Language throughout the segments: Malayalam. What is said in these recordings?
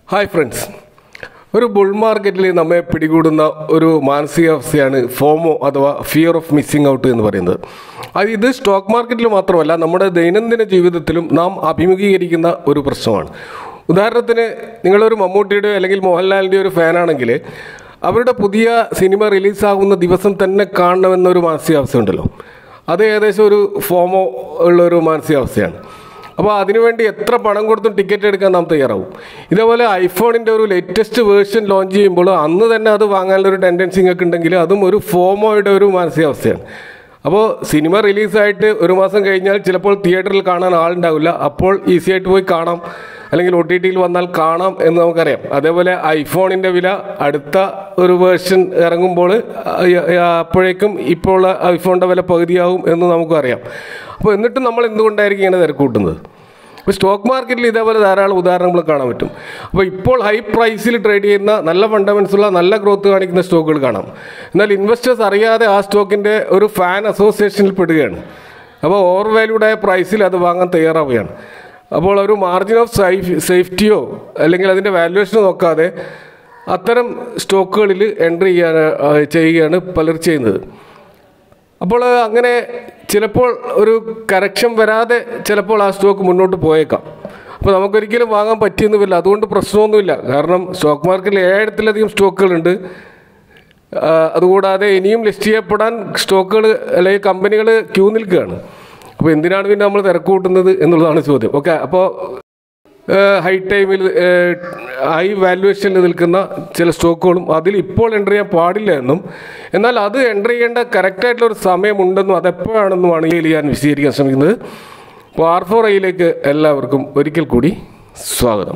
ഹായ് ഫ്രണ്ട്സ് ഒരു ബുൾ മാർക്കറ്റിൽ നമ്മെ പിടികൂടുന്ന ഒരു മാനസികാവസ്ഥയാണ് ഫോമോ അഥവാ ഫിയർ ഓഫ് മിസ്സിംഗ് ഔട്ട് എന്ന് പറയുന്നത് അത് ഇത് സ്റ്റോക്ക് മാർക്കറ്റിൽ മാത്രമല്ല നമ്മുടെ ദൈനംദിന ജീവിതത്തിലും നാം അഭിമുഖീകരിക്കുന്ന ഒരു പ്രശ്നമാണ് ഉദാഹരണത്തിന് നിങ്ങളൊരു മമ്മൂട്ടിയുടെ അല്ലെങ്കിൽ മോഹൻലാലിൻ്റെ ഒരു ഫാനാണെങ്കിൽ അവരുടെ പുതിയ സിനിമ റിലീസാകുന്ന ദിവസം തന്നെ കാണണമെന്നൊരു മാനസികാവസ്ഥ ഉണ്ടല്ലോ അത് ഏകദേശം ഒരു ഫോമോ ഉള്ള ഒരു മാനസികാവസ്ഥയാണ് അപ്പോൾ അതിനുവേണ്ടി എത്ര പണം കൊടുത്തും ടിക്കറ്റ് എടുക്കാൻ നാം തയ്യാറാവും ഇതേപോലെ ഐഫോണിൻ്റെ ഒരു ലേറ്റസ്റ്റ് വേർഷൻ ലോഞ്ച് ചെയ്യുമ്പോൾ അന്ന് തന്നെ അത് വാങ്ങാനുള്ള ഒരു ടെൻഡൻസി നിങ്ങൾക്ക് ഉണ്ടെങ്കിൽ അതും ഒരു ഫോമോയുടെ ഒരു മാനസികാവസ്ഥയാണ് അപ്പോൾ സിനിമ റിലീസായിട്ട് ഒരു മാസം കഴിഞ്ഞാൽ ചിലപ്പോൾ തിയേറ്ററിൽ കാണാൻ ആളുണ്ടാവില്ല അപ്പോൾ ഈസി ആയിട്ട് പോയി കാണാം അല്ലെങ്കിൽ ഒ ടി ടിയിൽ വന്നാൽ കാണാം എന്ന് നമുക്കറിയാം അതേപോലെ ഐഫോണിൻ്റെ വില അടുത്ത ഒരു വേർഷൻ ഇറങ്ങുമ്പോൾ അപ്പോഴേക്കും ഇപ്പോൾ ഉള്ള ഐഫോണിൻ്റെ വില പകുതിയാവും എന്ന് നമുക്കും അറിയാം അപ്പോൾ എന്നിട്ടും നമ്മൾ എന്തുകൊണ്ടായിരിക്കും ഇങ്ങനെ തിരക്കൂട്ടുന്നത് ഇപ്പോൾ സ്റ്റോക്ക് മാർക്കറ്റിൽ ഇതേപോലെ ധാരാളം ഉദാഹരണങ്ങൾ കാണാൻ പറ്റും അപ്പോൾ ഇപ്പോൾ ഹൈ പ്രൈസിൽ ട്രേഡ് ചെയ്യുന്ന നല്ല ഫണ്ടമെൻസ് ഉള്ള നല്ല ഗ്രോത്ത് കാണിക്കുന്ന സ്റ്റോക്കുകൾ കാണാം എന്നാൽ ഇൻവെസ്റ്റേഴ്സ് അറിയാതെ ആ സ്റ്റോക്കിൻ്റെ ഒരു ഫാൻ അസോസിയേഷനിൽ പെടുകയാണ് അപ്പോൾ ഓവർ വാല്യൂഡ് ആയ പ്രൈസിൽ അത് വാങ്ങാൻ തയ്യാറാവുകയാണ് അപ്പോൾ ഒരു മാർജിൻ ഓഫ് സേഫ് സേഫ്റ്റിയോ അല്ലെങ്കിൽ അതിൻ്റെ വാല്യുവേഷനോ നോക്കാതെ അത്തരം സ്റ്റോക്കുകളിൽ എൻട്രി ചെയ്യാൻ ചെയ്യുകയാണ് പലർ ചെയ്യുന്നത് അപ്പോൾ അങ്ങനെ ചിലപ്പോൾ ഒരു കറക്ഷൻ വരാതെ ചിലപ്പോൾ ആ സ്റ്റോക്ക് മുന്നോട്ട് പോയേക്കാം അപ്പോൾ നമുക്കൊരിക്കലും വാങ്ങാൻ പറ്റിയെന്നുമില്ല അതുകൊണ്ട് പ്രശ്നമൊന്നുമില്ല കാരണം സ്റ്റോക്ക് മാർക്കറ്റിൽ ഏഴത്തിലധികം സ്റ്റോക്കുകളുണ്ട് അതുകൂടാതെ ഇനിയും ലിസ്റ്റ് ചെയ്യപ്പെടാൻ സ്റ്റോക്കുകൾ അല്ലെങ്കിൽ കമ്പനികൾ ക്യൂ നിൽക്കുകയാണ് അപ്പോൾ എന്തിനാണ് പിന്നെ നമ്മൾ തിരക്കൂട്ടുന്നത് എന്നുള്ളതാണ് ചോദ്യം ഓക്കെ അപ്പോൾ ഹൈ ടൈമിൽ ഹൈ വാല്യുവേഷനിൽ നിൽക്കുന്ന ചില സ്റ്റോക്കുകളും അതിൽ ഇപ്പോൾ എൻ്റർ ചെയ്യാൻ പാടില്ല എന്നും എന്നാൽ അത് എൻ്റർ ചെയ്യേണ്ട കറക്റ്റായിട്ടുള്ള ഒരു സമയമുണ്ടെന്നും അതെപ്പോഴാണെന്നുമാണ് ഇതിൽ ഞാൻ വിശദീകരിക്കാൻ ശ്രമിക്കുന്നത് അപ്പോൾ ആർ ഫോർ ഐയിലേക്ക് എല്ലാവർക്കും ഒരിക്കൽ കൂടി സ്വാഗതം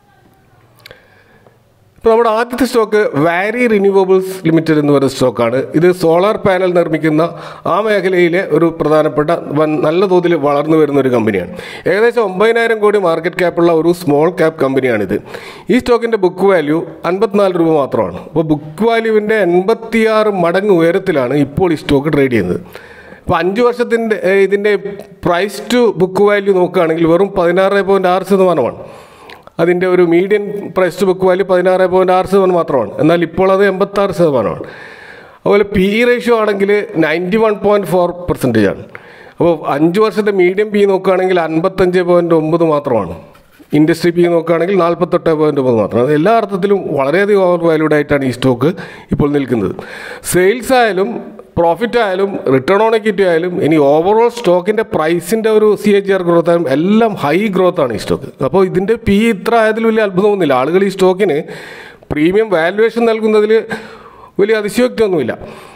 ഇപ്പോൾ നമ്മുടെ ആദ്യത്തെ സ്റ്റോക്ക് വാരി റിന്യൂവബിൾസ് ലിമിറ്റഡ് എന്ന് പറയുന്ന സ്റ്റോക്കാണ് ഇത് സോളാർ പാനൽ നിർമ്മിക്കുന്ന ആ മേഖലയിലെ ഒരു പ്രധാനപ്പെട്ട വൻ നല്ല തോതിൽ വളർന്നു വരുന്ന ഒരു കമ്പനിയാണ് ഏകദേശം ഒമ്പതിനായിരം കോടി മാർക്കറ്റ് ക്യാപ്പുള്ള ഒരു സ്മോൾ ക്യാപ് കമ്പനിയാണിത് ഈ സ്റ്റോക്കിൻ്റെ ബുക്ക് വാല്യൂ അൻപത്തിനാല് രൂപ മാത്രമാണ് അപ്പോൾ ബുക്ക് വാല്യൂവിൻ്റെ എൺപത്തിയാറ് മടങ്ങ് ഉയരത്തിലാണ് ഇപ്പോൾ ഈ സ്റ്റോക്ക് ട്രേഡ് ചെയ്യുന്നത് അപ്പോൾ അഞ്ച് വർഷത്തിൻ്റെ ഇതിൻ്റെ പ്രൈസ് ടു ബുക്ക് വാല്യൂ നോക്കുകയാണെങ്കിൽ വെറും പതിനാറ് പോയിൻറ്റ് ആറ് ശതമാനമാണ് അതിൻ്റെ ഒരു median price to book value പതിനാറ് പോയിൻറ്റ് ആറ് ശതമാനം മാത്രമാണ് എന്നാൽ ഇപ്പോൾ അത് എൺപത്താറ് ശതമാനമാണ് അതുപോലെ പി ഇ റേഷ്യോ ആണെങ്കിൽ ninety one point four percentage ആണ് അപ്പോൾ അഞ്ച് വർഷത്തെ മീഡിയം പി നോക്കുകയാണെങ്കിൽ അൻപത്തഞ്ച് പോയിൻറ്റ് ഒമ്പത് മാത്രമാണ് ഇൻഡസ്ട്രി പി നോക്കുകയാണെങ്കിൽ നാൽപ്പത്തെട്ട് പോയിൻറ്റ് ഒമ്പത് മാത്രമാണ് എല്ലാ അർത്ഥത്തിലും വളരെയധികം ഓവർ വാല്യൂഡ് ആയിട്ടാണ് ഈ സ്റ്റോക്ക് ഇപ്പോൾ നിൽക്കുന്നത് സെയിൽസ് ആയാലും പ്രോഫിറ്റ് ആയാലും റിട്ടേൺ ഓൺ എക്വിറ്റി ആയാലും ഇനി ഓവറോൾ സ്റ്റോക്കിൻ്റെ പ്രൈസിൻ്റെ ഒരു സി എച്ച് ആർ ഗ്രോത്ത് ആയാലും എല്ലാം ഹൈ ഗ്രോത്ത് ആണ് ഈ സ്റ്റോക്ക് അപ്പോൾ ഇതിൻ്റെ പി ഇത്ര ആയതിൽ വലിയ അത്ഭുതമൊന്നുമില്ല ആളുകൾ ഈ സ്റ്റോക്കിന് പ്രീമിയം വാല്യുവേഷൻ നൽകുന്നതിൽ വലിയ അതിശയോക്തിയൊന്നുമില്ല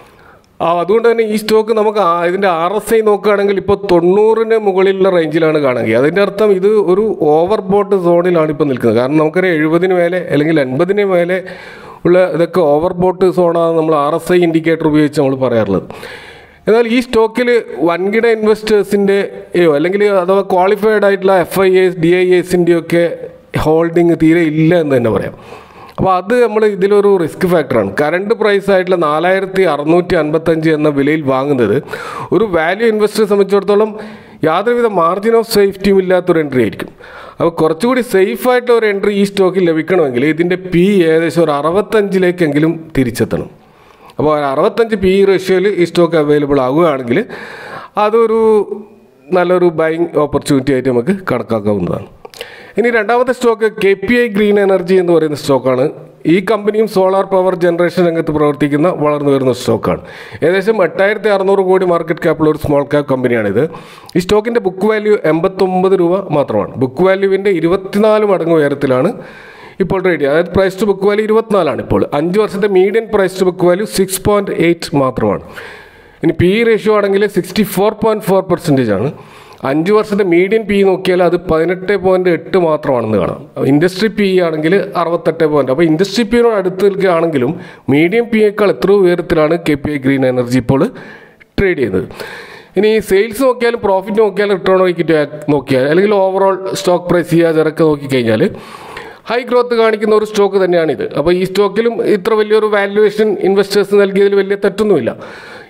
ആ അതുകൊണ്ട് തന്നെ ഈ സ്റ്റോക്ക് നമുക്ക് ഇതിൻ്റെ ആർ എസ് ഐ നോക്കുകയാണെങ്കിൽ ഇപ്പോൾ തൊണ്ണൂറിന് മുകളിലുള്ള റേഞ്ചിലാണ് കാണുക അതിൻ്റെ അർത്ഥം ഇത് ഒരു ഓവർ ബോട്ട് സോണിലാണ് ഇപ്പോൾ നിൽക്കുന്നത് കാരണം നമുക്കറിയാം എഴുപതിന് മേലെ അല്ലെങ്കിൽ എൺപതിന് മേലെ ഉള്ള ഇതൊക്കെ ഓവർ ബോട്ട് സോണാണ് നമ്മൾ ആർ എസ് ഐ ഇൻഡിക്കേറ്റർ ഉപയോഗിച്ച് നമ്മൾ പറയാറുള്ളത് എന്നാൽ ഈ സ്റ്റോക്കിൽ വൻകിട ഇൻവെസ്റ്റേഴ്സിൻ്റെയോ അല്ലെങ്കിൽ അഥവാ ക്വാളിഫൈഡ് ആയിട്ടുള്ള F I S D I എസിൻ്റെയൊക്കെ ഹോൾഡിംഗ് തീരെ ഇല്ല എന്ന് തന്നെ പറയാം അപ്പോൾ അത് നമ്മൾ ഇതിലൊരു റിസ്ക് ഫാക്ടറാണ് കറണ്ട് പ്രൈസ് ആയിട്ടുള്ള നാലായിരത്തി അറുന്നൂറ്റി അൻപത്തഞ്ച് എന്ന വിലയിൽ വാങ്ങുന്നത് ഒരു വാല്യൂ ഇൻവെസ്റ്ററെ സംബന്ധിച്ചിടത്തോളം യാതൊരുവിധ മാർജിൻ ഓഫ് സേഫ്റ്റിയും ഇല്ലാത്തൊരു എൻട്രി ആയിരിക്കും അപ്പോൾ കുറച്ചുകൂടി സേഫ് ആയിട്ടുള്ള ഒരു എൻട്രി ഈ സ്റ്റോക്കിൽ ലഭിക്കണമെങ്കിൽ ഇതിൻ്റെ പി ഏകദേശം ഒരു അറുപത്തഞ്ചിലേക്കെങ്കിലും തിരിച്ചെത്തണം അപ്പോൾ അറുപത്തഞ്ച് പി റേഷ്യോയിൽ ഈ സ്റ്റോക്ക് അവൈലബിൾ ആവുകയാണെങ്കിൽ അതൊരു നല്ലൊരു ബൈങ് ഓപ്പർച്യൂണിറ്റി ആയിട്ട് നമുക്ക് കണക്കാക്കാവുന്നതാണ് ഇനി രണ്ടാമത്തെ stock K P I green energy എന്ന് പറയുന്ന സ്റ്റോക്കാണ് ഈ കമ്പനിയും സോളാർ പവർ ജനറേഷൻ രംഗത്ത് പ്രവർത്തിക്കുന്ന വളർന്നു വരുന്ന സ്റ്റോക്കാണ് ഏകദേശം എട്ടായിരത്തി അറുന്നൂറ് കോടി മാർക്കറ്റ് ക്യാപ്പുള്ള ഒരു സ്മോൾ ക്യാപ് കമ്പനിയാണിത് ഈ സ്റ്റോക്കിൻ്റെ ബുക്ക് വാല്യൂ എൺപത്തൊമ്പത് രൂപ മാത്രമാണ് ബുക്ക് വാല്യൂവിൻ്റെ ഇരുപത്തിനാല് മടങ്ങ് ഉയരത്തിലാണ് ഇപ്പോൾ ട്രേഡ് ചെയ്യുക അതായത് പ്രൈസ് ടു ബുക്ക് വാല്യൂ ഇരുപത്തിനാലാണ് ഇപ്പോൾ അഞ്ച് വർഷത്തെ median price to book value six point eight മാത്രമാണ് ഇനി പി റേഷ്യോ ആണെങ്കിൽ sixty four point four percentage ആണ് അഞ്ച് വർഷത്തെ മീഡിയൻ പി നോക്കിയാൽ അത് പതിനെട്ട് പോയിൻറ്റ് എട്ട് മാത്രമാണെന്ന് കാണാം ഇൻഡസ്ട്രി പി ആണെങ്കിൽ അറുപത്തെട്ട് പോയിൻറ്റ് അപ്പോൾ ഇൻഡസ്ട്രി പിയോട് അടുത്ത് നിൽക്കുകയാണെങ്കിലും മീഡിയം പിയേക്കാൾ എത്ര ഉയരത്തിലാണ് K P I green energy ഇപ്പോൾ ട്രേഡ് ചെയ്യുന്നത് ഇനി സെയിൽസ് നോക്കിയാലും പ്രോഫിറ്റ് നോക്കിയാലും റിട്ടേൺ നോക്കിയിട്ട് നോക്കിയാൽ അല്ലെങ്കിൽ ഓവറോൾ സ്റ്റോക്ക് പ്രൈസ് ചെയ്യുക ഇതൊക്കെ നോക്കിക്കഴിഞ്ഞാൽ ഹൈ ഗ്രോത്ത് കാണിക്കുന്ന ഒരു സ്റ്റോക്ക് തന്നെയാണിത് അപ്പോൾ ഈ സ്റ്റോക്കിലും ഇത്ര വലിയൊരു വാല്യുവേഷൻ ഇൻവെസ്റ്റേഴ്സ് നൽകിയതിൽ വലിയ തെറ്റൊന്നുമില്ല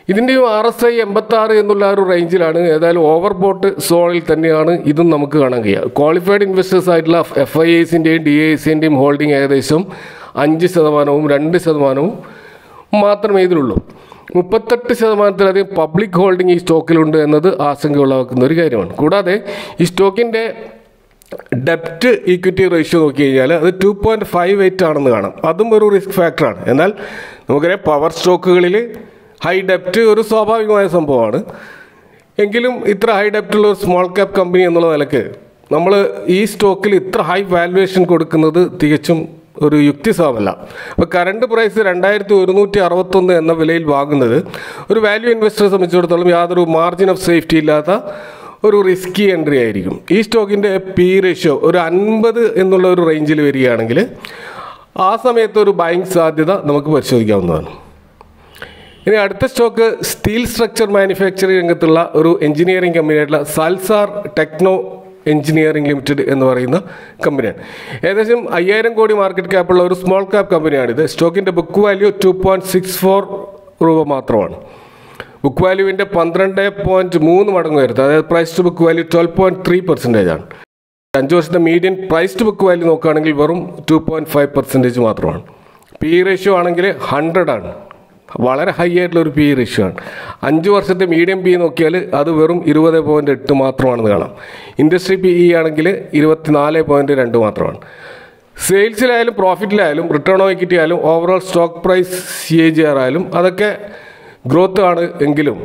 ഇതിൻ്റെയും ആർ എസ് ഐ എൺപത്തി ആറ് എന്നുള്ള ആ ഒരു റേഞ്ചിലാണ് ഏതായാലും ഓവർ ബോട്ട് സോണിൽ തന്നെയാണ് ഇതും നമുക്ക് കാണാൻ കഴിയുക ക്വാളിഫൈഡ് ഇൻവെസ്റ്റേഴ്സ് ആയിട്ടുള്ള എഫ് ഐ എസിൻ്റെയും ഡി ഐ എസിൻ്റെയും ഹോൾഡിംഗ് ഏകദേശം അഞ്ച് ശതമാനവും രണ്ട് ശതമാനവും മാത്രമേ ഇതിലുള്ളൂ മുപ്പത്തെട്ട് ശതമാനത്തിലധികം പബ്ലിക് ഹോൾഡിംഗ് ഈ സ്റ്റോക്കിലുണ്ട് എന്നത് ആശങ്ക ഉളവാക്കുന്ന ഒരു കാര്യമാണ് കൂടാതെ ഈ സ്റ്റോക്കിൻ്റെ ഡെപ്റ്റ് ഈക്വിറ്റി റേഷ്യോ നോക്കി കഴിഞ്ഞാൽ അത് ടു പോയിൻറ്റ് ഫൈവ് എയ്റ്റ് ആണെന്ന് കാണാം അതും ഒരു റിസ്ക് ഫാക്ടറാണ് എന്നാൽ നമുക്കറിയാം പവർ സ്റ്റോക്കുകളിൽ ഹൈ ഡെപ്റ്റ് ഒരു സ്വാഭാവികമായ സംഭവമാണ് എങ്കിലും ഇത്ര ഹൈ ഡെപ്റ്റുള്ള ഒരു സ്മോൾ ക്യാപ് കമ്പനി എന്നുള്ള നിലക്ക് നമ്മൾ ഈ സ്റ്റോക്കിൽ ഇത്ര ഹൈ വാല്യുവേഷൻ കൊടുക്കുന്നത് തികച്ചും ഒരു യുക്തിസഹമല്ല അപ്പോൾ കറണ്ട് പ്രൈസ് രണ്ടായിരത്തി ഒരുന്നൂറ്റി അറുപത്തൊന്ന് എന്ന വിലയിൽ വാങ്ങുന്നത് ഒരു വാല്യൂ ഇൻവെസ്റ്ററെ സംബന്ധിച്ചിടത്തോളം യാതൊരു മാർജിൻ ഓഫ് സേഫ്റ്റി ഇല്ലാത്ത ഒരു റിസ്കി എൻട്രി ആയിരിക്കും ഈ സ്റ്റോക്കിൻ്റെ പി റേഷ്യോ ഒരു അൻപത് എന്നുള്ള ഒരു റേഞ്ചിൽ വരികയാണെങ്കിൽ ആ സമയത്ത് ഒരു ബൈങ് സാധ്യത നമുക്ക് പരിശോധിക്കാവുന്നതാണ് ഇനി അടുത്ത സ്റ്റോക്ക് സ്റ്റീൽ സ്ട്രക്ചർ മാനുഫാക്ചറിംഗ് രംഗത്തുള്ള ഒരു എഞ്ചിനീയറിംഗ് കമ്പനിയായിട്ടുള്ള സൽസാർ ടെക്നോ എഞ്ചിനീയറിംഗ് ലിമിറ്റഡ് എന്ന് പറയുന്ന കമ്പനിയാണ് ഏകദേശം അയ്യായിരം കോടി മാർക്കറ്റ് ക്യാപ്പുള്ള ഒരു സ്മോൾ ക്യാപ് കമ്പനിയാണിത് സ്റ്റോക്കിൻ്റെ book value two point six four രൂപ മാത്രമാണ് ബുക്ക് വാല്യൂവിൻ്റെ പന്ത്രണ്ട് പോയിൻറ്റ് മൂന്ന് മടങ്ങ് വരുന്നത് അതായത് price to book value twelve point three percentage ആണ് അഞ്ച് വർഷത്തെ median price to book value നോക്കുകയാണെങ്കിൽ വെറും ടു പോയിൻറ്റ് ഫൈവ് പെർസെൻറ്റേജ് മാത്രമാണ് പി റേഷ്യോ ആണെങ്കിൽ ഹൺഡ്രഡ് ആണ് വളരെ ഹൈ ആയിട്ടുള്ള ഒരു പി റേഷ്യോ ആണ് അഞ്ച് വർഷത്തെ മീഡിയം പി നോക്കിയാൽ അത് വെറും ഇരുപത് പോയിൻറ്റ് എട്ട് മാത്രമാണെന്ന് കാണാം ഇൻഡസ്ട്രി പി ഇ ആണെങ്കിൽ ഇരുപത്തിനാല് പോയിൻറ്റ് രണ്ട് മാത്രമാണ് സെയിൽസിലായാലും പ്രോഫിറ്റിലായാലും റിട്ടേൺ ഓൺ ഇക്വിറ്റി ആയാലും overall stock price C A G R ആയാലും അതൊക്കെ ഗ്രോത്ത് ആണ് എങ്കിലും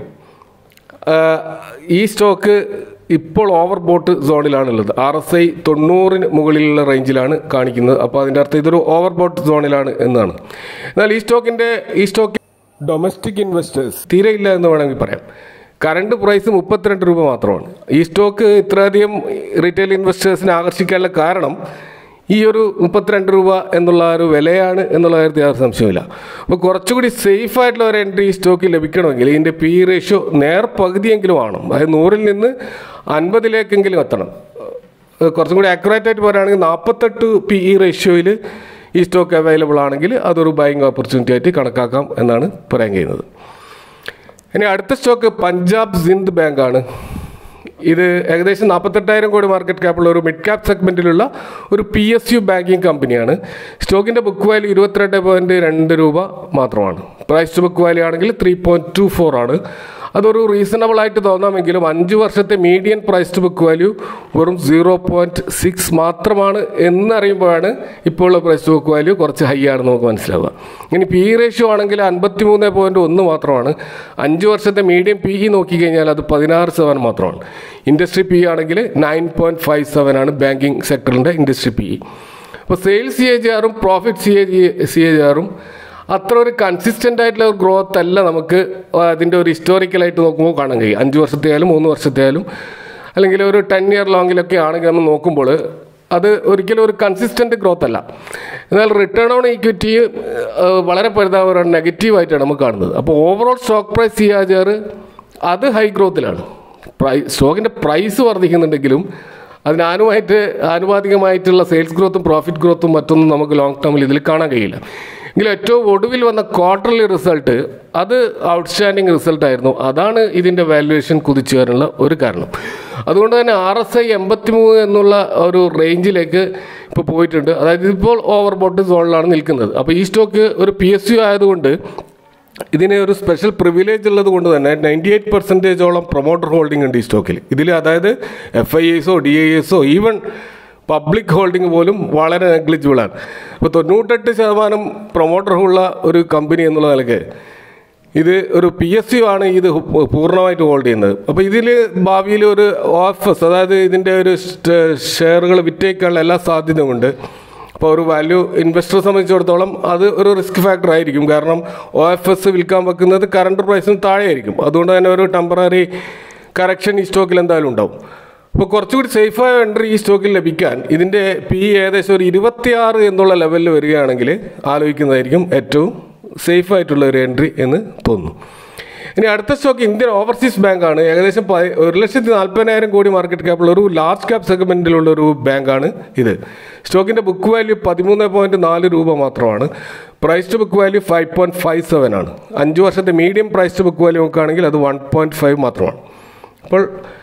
ഈ സ്റ്റോക്ക് ഇപ്പോൾ ഓവർ ബോട്ട് സോണിലാണുള്ളത് ആർ എസ് ഐ തൊണ്ണൂറിന് മുകളിലുള്ള റേഞ്ചിലാണ് കാണിക്കുന്നത് അപ്പോൾ അതിൻ്റെ അർത്ഥം ഇതൊരു ഓവർ ബോട്ട് സോണിലാണ് എന്നാണ് എന്നാൽ ഈ സ്റ്റോക്കിൻ്റെ ഈ സ്റ്റോക്ക് ഡൊമസ്റ്റിക് ഇൻവെസ്റ്റേഴ്സ് തീരെ ഇല്ല എന്ന് വേണമെങ്കിൽ പറയാം കറണ്ട് പ്രൈസ് മുപ്പത്തിരണ്ട് രൂപ മാത്രമാണ് ഈ സ്റ്റോക്ക് ഇത്രയധികം റീറ്റെയിൽ ഇൻവെസ്റ്റേഴ്സിനെ ആകർഷിക്കാനുള്ള കാരണം ഈ ഒരു മുപ്പത്തിരണ്ട് രൂപ എന്നുള്ള ഒരു വിലയാണ് എന്നുള്ള കാര്യത്തിൽ യാതൊരു സംശയമില്ല അപ്പോൾ കുറച്ചുകൂടി സേഫ് ആയിട്ടുള്ള ഒരു എൻട്രി ഈ സ്റ്റോക്കിൽ ലഭിക്കണമെങ്കിൽ ഇതിൻ്റെ പി റേഷ്യോ നേർ പകുതിയെങ്കിലും ആവണം അതായത് നൂറിൽ നിന്ന് അൻപതിലേക്കെങ്കിലും എത്തണം ഏഹ് കുറച്ചും കൂടി ആക്യുറേറ്റ് ആയിട്ട് പറയുകയാണെങ്കിൽ നാൽപ്പത്തെട്ട് പി ഇ റേഷ്യോയിൽ ഈ സ്റ്റോക്ക് അവൈലബിൾ ആണെങ്കിൽ അതൊരു ബൈങ് ഓപ്പർച്യൂണിറ്റി ആയിട്ട് കണക്കാക്കാം എന്നാണ് പറയാൻ കഴിയുന്നത് ഇനി അടുത്ത സ്റ്റോക്ക് പഞ്ചാബ് സിന്ധ് ബാങ്കാണ് ഇത് ഏകദേശം നാൽപ്പത്തെട്ടായിരം കോടി മാർക്കറ്റ് ക്യാപ്പുള്ള ഒരു മിഡ് ക്യാപ് സെഗ്മെൻറ്റിലുള്ള ഒരു പി എസ് യു ബാങ്കിങ് കമ്പനിയാണ് സ്റ്റോക്കിൻ്റെ ബുക്ക് വാല്യൂ ഇരുപത്തിരണ്ട് പോയിൻറ്റ് രണ്ട് രൂപ മാത്രമാണ് പ്രൈസ് ടു ബുക്ക് വാല്യൂ ആണെങ്കിൽ ത്രീ പോയിൻറ്റ് ടു ഫോർ ആണ് അതൊരു റീസണബിൾ ആയിട്ട് തോന്നാമെങ്കിലും അഞ്ച് വർഷത്തെ median price to book value വെറും സീറോ പോയിൻറ്റ് സിക്സ് മാത്രമാണ് എന്നറിയുമ്പോഴാണ് ഇപ്പോൾ ഉള്ള പ്രൈസ് ടു ബുക്ക് വാല്യൂ കുറച്ച് ഹൈ ആണെന്ന് നമുക്ക് മനസ്സിലാവുക ഇനി പി റേഷ്യോ ആണെങ്കിൽ അൻപത്തി മൂന്ന് പോയിൻറ്റ് ഒന്ന് മാത്രമാണ് അഞ്ച് വർഷത്തെ മീഡിയം പി ഇ നോക്കിക്കഴിഞ്ഞാൽ അത് പതിനാറ് ശതമാനം മാത്രമാണ് ഇൻഡസ്ട്രി പി ആണെങ്കിൽ നയൻ പോയിൻറ്റ് ഫൈവ് സെവൻ ആണ് ബാങ്കിങ് സെക്ടറിൻ്റെ ഇൻഡസ്ട്രി പി ഇ അപ്പോൾ സെയിൽസ് സി എ ജി ആറും profit C A G C A G ആറും അത്ര ഒരു കൺസിസ്റ്റൻ്റ് ആയിട്ടുള്ള ഒരു ഗ്രോത്ത് അല്ല നമുക്ക് അതിൻ്റെ ഒരു ഹിസ്റ്റോറിക്കലായിട്ട് നോക്കുമ്പോൾ കാണാൻ കഴിയും അഞ്ച് വർഷത്തെ ആയാലും മൂന്ന് വർഷത്തെ ആയാലും അല്ലെങ്കിൽ ഒരു ടെൻ ഇയർ ലോങ്ങിലൊക്കെ ആണെങ്കിൽ നമ്മൾ നോക്കുമ്പോൾ അത് ഒരിക്കലും ഒരു കൺസിസ്റ്റൻ്റ് ഗ്രോത്ത് അല്ല എന്നാൽ റിട്ടേൺ ഓൺ ഈക്വിറ്റി വളരെ പരിതാപകരമാണ് നെഗറ്റീവായിട്ടാണ് നമുക്ക് കാണുന്നത് അപ്പോൾ overall stock price C R അത് ഹൈ ഗ്രോത്തിലാണ് പ്രൈസ് സ്റ്റോക്കിൻ്റെ പ്രൈസ് വർദ്ധിക്കുന്നുണ്ടെങ്കിലും അതിന് ആനുമായിട്ട് ആനുപാതികമായിട്ടുള്ള സെയിൽസ് ഗ്രോത്തും പ്രോഫിറ്റ് ഗ്രോത്തും മറ്റൊന്നും നമുക്ക് ലോങ് ടേമിൽ ഇതിൽ കാണാൻ കഴിയില്ല എങ്കിലും ഏറ്റവും ഒടുവിൽ വന്ന ക്വാർട്ടർലി റിസൾട്ട് അത് ഔട്ട്സ്റ്റാൻഡിങ് റിസൾട്ട് ആയിരുന്നു അതാണ് ഇതിൻ്റെ വാല്യുവേഷൻ കുതിച്ചു വരാനുള്ള ഒരു കാരണം അതുകൊണ്ട് തന്നെ ആർ എസ് ഐ എൺപത്തി മൂന്ന് എന്നുള്ള ഒരു റേഞ്ചിലേക്ക് ഇപ്പോൾ പോയിട്ടുണ്ട് അതായത് ഇപ്പോൾ ഓവർ ബോട്ട് സോണിലാണ് നിൽക്കുന്നത് അപ്പോൾ ഈ സ്റ്റോക്ക് ഒരു പി എസ് യു ആയതുകൊണ്ട് ഇതിന് ഒരു സ്പെഷ്യൽ പ്രിവിലേജ് ഉള്ളത് കൊണ്ട് തന്നെ നയൻറ്റി എയ്റ്റ് പെർസെൻറ്റേജോളം പ്രൊമോട്ടർ ഹോൾഡിംഗ് ഉണ്ട് ഈ സ്റ്റോക്കിൽ ഇതിൽ അതായത് എഫ് ഐ എസോ ഡി ഐ എസോ ഈവൻ പബ്ലിക് ഹോൾഡിംഗ് പോലും വളരെ നെഗ്ലിജിബിളാണ് അപ്പോൾ തൊണ്ണൂറ്റെട്ട് ശതമാനം പ്രൊമോട്ടർ ഉള്ള ഒരു കമ്പനി എന്നുള്ള നിലയ്ക്ക് ഇത് ഒരു പി എസ് യു ആണ് ഇത് പൂർണ്ണമായിട്ട് ഹോൾഡ് ചെയ്യുന്നത് അപ്പോൾ ഇതിൽ ഭാവിയിൽ ഒരു ഓഫേഴ്സ് അതായത് ഇതിൻ്റെ ഒരു ഷെയറുകൾ വിറ്റേക്കാനുള്ള എല്ലാ സാധ്യതയും ഉണ്ട് അപ്പോൾ ഒരു വാല്യൂ ഇൻവെസ്റ്ററെ സംബന്ധിച്ചിടത്തോളം അത് ഒരു റിസ്ക് ഫാക്ടർ ആയിരിക്കും കാരണം ഒ എഫ് എസ് വിൽക്കാൻ വെക്കുന്നത് കറണ്ട് പ്രൈസിന് താഴെയായിരിക്കും അതുകൊണ്ട് തന്നെ ഒരു ടെമ്പററി കറക്ഷൻ ഈ സ്റ്റോക്കിൽ എന്തായാലും ഉണ്ടാവും അപ്പോൾ കുറച്ചുകൂടി സേഫായ എൻട്രി ഈ സ്റ്റോക്കിൽ ലഭിക്കാൻ ഇതിൻ്റെ പി ഏകദേശം ഒരു ഇരുപത്തിയാറ് എന്നുള്ള ലെവലിൽ വരികയാണെങ്കിൽ ആലോചിക്കുന്നതായിരിക്കും ഏറ്റവും സേഫ് ആയിട്ടുള്ള ഒരു എൻട്രി എന്ന് തോന്നുന്നു ഇനി അടുത്ത സ്റ്റോക്ക് ഇന്ത്യൻ ഓവർസീസ് ബാങ്കാണ് ഏകദേശം പ- ഒരു ലക്ഷത്തി നാൽപ്പതിനായിരം കോടി മാർക്കറ്റ് ക്യാപ്പുള്ള ഒരു ലാർജ് ക്യാപ് സെഗ്മെന്റിലുള്ള ഒരു ബാങ്കാണ് ഇത് സ്റ്റോക്കിന്റെ ബുക്ക് വാല്യൂ പതിമൂന്ന് പോയിന്റ് നാല് രൂപ മാത്രമാണ് price to book value five point five seven ആണ് അഞ്ച് വർഷത്തെ medium price to book value നോക്കുകയാണെങ്കിൽ അത് വൺ പോയിന്റ് ഫൈവ് മാത്രമാണ് അപ്പോൾ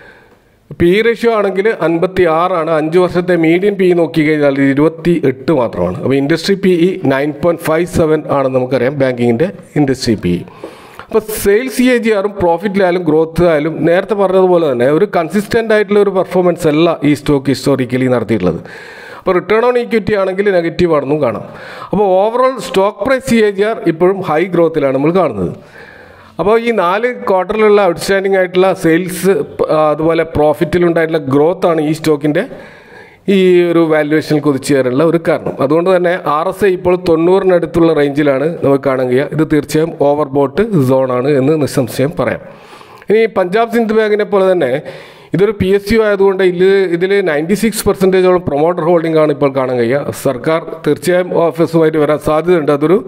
പി റേഷ്യോ ആണെങ്കിൽ അൻപത്തി ആറാണ് അഞ്ച് വർഷത്തെ മീഡിയം പി നോക്കിക്കഴിഞ്ഞാൽ ഇരുപത്തി എട്ട് മാത്രമാണ് അപ്പോൾ industry P E nine point five seven ആണെന്ന് നമുക്കറിയാം ബാങ്കിങ്ങിൻ്റെ ഇൻഡസ്ട്രി പി ഇ അപ്പോൾ സെയിൽസ് എ ജി ആറും പ്രോഫിറ്റിലായാലും ഗ്രോത്ത് ആയാലും നേരത്തെ പറഞ്ഞതുപോലെ തന്നെ ഒരു കൺസിസ്റ്റൻ്റ് ആയിട്ടുള്ള ഒരു പെർഫോമൻസ് അല്ല ഈ സ്റ്റോക്ക് ഹിസ്റ്റോറിക്കലി നടത്തിയിട്ടുള്ളത് അപ്പോൾ റിട്ടേൺ ഓൺ ഈക്വിറ്റി ആണെങ്കിൽ നെഗറ്റീവ് ആണെന്നും കാണാം അപ്പോൾ overall stock price C A G R ഇപ്പോഴും ഹൈ ഗ്രോത്തിലാണ് നമ്മൾ കാണുന്നത് അപ്പോൾ ഈ നാല് ക്വാർട്ടറിലുള്ള ഔട്ട്സ്റ്റാൻഡിംഗ് ആയിട്ടുള്ള സെയിൽസ് അതുപോലെ പ്രോഫിറ്റിലുണ്ടായിട്ടുള്ള ഗ്രോത്ത് ആണ് ഈ സ്റ്റോക്കിൻ്റെ ഈ ഒരു വാല്യുവേഷനിൽ കുതിച്ചു കയറാനുള്ള ഒരു കാരണം അതുകൊണ്ട് തന്നെ ആർ എസ് ഐ ഇപ്പോൾ തൊണ്ണൂറിനടുത്തുള്ള റേഞ്ചിലാണ് നമുക്ക് കാണാൻ കഴിയുക ഇത് തീർച്ചയായും ഓവർ ബോട്ട് സോണാണ് എന്ന് നിസ്സംശയം പറയാം ഇനി പഞ്ചാബ് സിന്ധ് ബാങ്കിനെ പോലെ തന്നെ ഇതൊരു പി എസ് യു ആയതുകൊണ്ട് ഇതിൽ ഇതിൽ നയൻറ്റി സിക്സ് പെർസെൻറ്റേജോളം പ്രൊമോട്ടർ ഹോൾഡിംഗ് ആണ് ഇപ്പോൾ കാണാൻ കഴിയുക സർക്കാർ തീർച്ചയായും ഓഫീസുമായിട്ട് വരാൻ സാധ്യതയുണ്ട് അതൊരു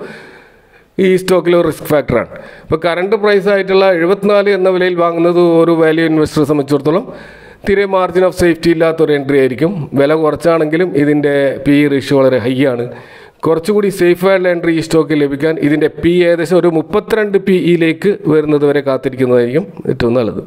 ഈ സ്റ്റോക്കിൽ ഒരു റിസ്ക് ഫാക്ടറാണ് ഇപ്പോൾ കറണ്ട് പ്രൈസ് ആയിട്ടുള്ള എഴുപത്തിനാല് എന്ന വിലയിൽ വാങ്ങുന്നത് ഒരു വാല്യൂ ഇൻവെസ്റ്ററെ സംബന്ധിച്ചിടത്തോളം തീരെ മാർജിൻ ഓഫ് സേഫ്റ്റി ഇല്ലാത്തൊരു എൻട്രി ആയിരിക്കും വില കുറച്ചാണെങ്കിലും ഇതിൻ്റെ പി ഇ റേഷ്യോ വളരെ ഹൈ ആണ് കുറച്ചുകൂടി സേഫ് ആയിട്ടുള്ള എൻട്രി ഈ സ്റ്റോക്കിൽ ലഭിക്കാൻ ഇതിൻ്റെ പി ഏകദേശം ഒരു മുപ്പത്തിരണ്ട് പി ഇയിലേക്ക് വരുന്നത് വരെ കാത്തിരിക്കുന്നതായിരിക്കും ഏറ്റവും നല്ലത്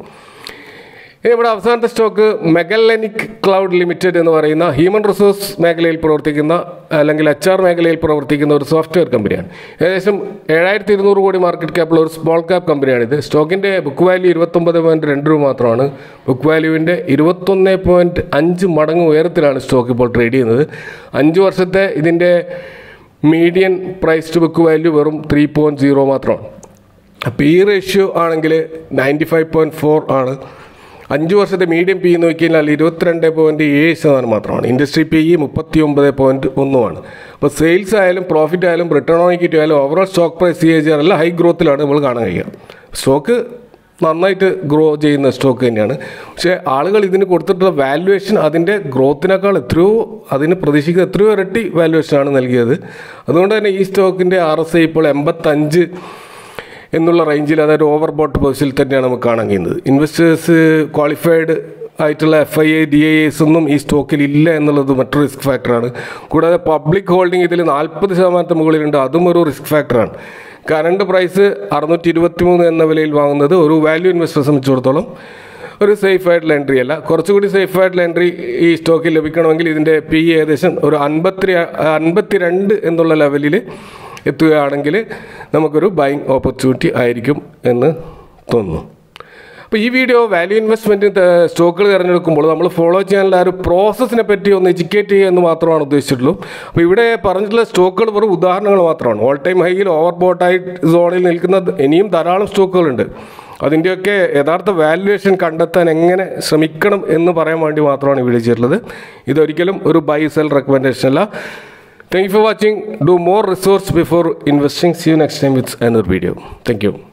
ഇനി നമ്മുടെ അവസാനത്തെ സ്റ്റോക്ക് മെഗലനിക് ക്ലൗഡ് ലിമിറ്റഡ് എന്ന് പറയുന്ന ഹ്യൂമൻ റിസോഴ്സ് മേഖലയിൽ പ്രവർത്തിക്കുന്ന അല്ലെങ്കിൽ എച്ച് ആർ മേഖലയിൽ പ്രവർത്തിക്കുന്ന ഒരു സോഫ്റ്റ്വെയർ കമ്പനിയാണ് ഏകദേശം ഏഴായിരത്തി ഇരുന്നൂറ് കോടി മാർക്കറ്റ് ക്യാപ്പുള്ള ഒരു സ്മോൾ ക്യാപ്പ് കമ്പനിയാണിത് സ്റ്റോക്കിൻ്റെ ബുക്ക് വാല്യൂ ഇരുപത്തൊമ്പത് പോയിൻറ്റ് രണ്ട് രൂപ മാത്രമാണ് ബുക്ക് വാല്യൂവിൻ്റെ ഇരുപത്തൊന്ന് പോയിൻറ്റ് അഞ്ച് മടങ്ങ് ഉയരത്തിലാണ് സ്റ്റോക്ക് ഇപ്പോൾ ട്രേഡ് ചെയ്യുന്നത് അഞ്ച് വർഷത്തെ ഇതിൻ്റെ median price to book value വെറും ത്രീ പോയിൻറ്റ് സീറോ മാത്രമാണ് പി റേഷ്യോ ആണെങ്കിൽ നയൻറ്റി ഫൈവ് പോയിൻറ്റ് ഫോർ ആണ് അഞ്ച് വർഷത്തെ മീഡിയം പി നോക്കിക്കഴിഞ്ഞാൽ ഇരുപത്തിരണ്ട് പോയിൻറ്റ് ഏഴ് ശതമാനം മാത്രമാണ് ഇൻഡസ്ട്രി പി ഇ മുപ്പത്തി ഒമ്പത് പോയിൻറ്റ് ഒന്നുമാണ് അപ്പോൾ സെയിൽസ് ആയാലും പ്രോഫിറ്റ് ആയാലും റിട്ടേൺ ഓൺ ഇക്വിറ്റി ആയാലും overall stock price C H എല്ലാം ഹൈ ഗ്രോത്തിലാണ് നമ്മൾ കാണാൻ കഴിയുക സ്റ്റോക്ക് നന്നായിട്ട് ഗ്രോ ചെയ്യുന്ന സ്റ്റോക്ക് തന്നെയാണ് പക്ഷേ ആളുകൾ ഇതിന് കൊടുത്തിട്ടുള്ള വാല്യുവേഷൻ അതിൻ്റെ ഗ്രോത്തിനേക്കാൾ എത്രയോ അതിന് പ്രതീക്ഷിക്കുന്ന എത്രയോ ഇരട്ടി വാല്യുവേഷനാണ് നൽകിയത് അതുകൊണ്ട് തന്നെ ഈ സ്റ്റോക്കിൻ്റെ ആർ എസ് ഐ ഇപ്പോൾ എൺപത്തഞ്ച് എന്നുള്ള റേഞ്ചിൽ അതായത് ഓവർ ബോട്ട് പൊസിഷനിൽ തന്നെയാണ് നമുക്ക് കാണാൻ കഴിയുന്നത് ഇൻവെസ്റ്റേഴ്സ് ക്വാളിഫൈഡ് ആയിട്ടുള്ള F I A D I S ഒന്നും ഈ സ്റ്റോക്കിൽ ഇല്ല എന്നുള്ളത് മറ്റൊരു റിസ്ക് ഫാക്ടറാണ് കൂടാതെ പബ്ലിക് ഹോൾഡിംഗ് ഇതിൽ നാൽപ്പത് ശതമാനത്തിന് മുകളിലുണ്ട് അതും ഒരു റിസ്ക് ഫാക്ടറാണ് കറണ്ട് പ്രൈസ് അറുന്നൂറ്റി ഇരുപത്തി മൂന്ന് എന്ന വിലയിൽ വാങ്ങുന്നത് ഒരു വാല്യൂ ഇൻവെസ്റ്ററെ സംബന്ധിച്ചിടത്തോളം ഒരു സേഫ് ആയിട്ടുള്ള എൻട്രി അല്ല കുറച്ചുകൂടി സേഫ് ആയിട്ടുള്ള എൻട്രി ഈ സ്റ്റോക്കിൽ ലഭിക്കണമെങ്കിൽ ഇതിൻ്റെ പി ഏകദേശം ഒരു അൻപത്തി അൻപത്തി രണ്ട് എന്നുള്ള ലെവലിൽ എത്തുകയാണെങ്കിൽ നമുക്കൊരു ബൈങ് ഓപ്പർച്യൂണിറ്റി ആയിരിക്കും എന്ന് തോന്നുന്നു അപ്പോൾ ഈ വീഡിയോ വാല്യൂ ഇൻവെസ്റ്റ്മെൻറ്റ് സ്റ്റോക്കുകൾ തിരഞ്ഞെടുക്കുമ്പോൾ നമ്മൾ ഫോളോ ചെയ്യാനുള്ള ആ ഒരു പ്രോസസ്സിനെ പറ്റി ഒന്ന് എഡ്യൂക്കേറ്റ് ചെയ്യുക എന്ന് മാത്രമാണ് ഉദ്ദേശിച്ചിട്ടുള്ളൂ അപ്പോൾ ഇവിടെ പറഞ്ഞിട്ടുള്ള സ്റ്റോക്കുകൾ വെറും ഉദാഹരണങ്ങൾ മാത്രമാണ് ഓൾ ടൈം ഹൈയിൽ ഓവർ ബോട്ടായി സോണിൽ നിൽക്കുന്ന ഇനിയും ധാരാളം സ്റ്റോക്കുകളുണ്ട് അതിൻ്റെയൊക്കെ യഥാർത്ഥ വാല്യുവേഷൻ കണ്ടെത്താൻ എങ്ങനെ ശ്രമിക്കണം എന്ന് പറയാൻ വേണ്ടി മാത്രമാണ് ഈ വീഡിയോ ചെയ്തിട്ടുള്ളത് ഇതൊരിക്കലും ഒരു ബൈ സെൽ റെക്കമെൻഡേഷൻ അല്ല thank you for watching do more research before investing see you next time with another video thank U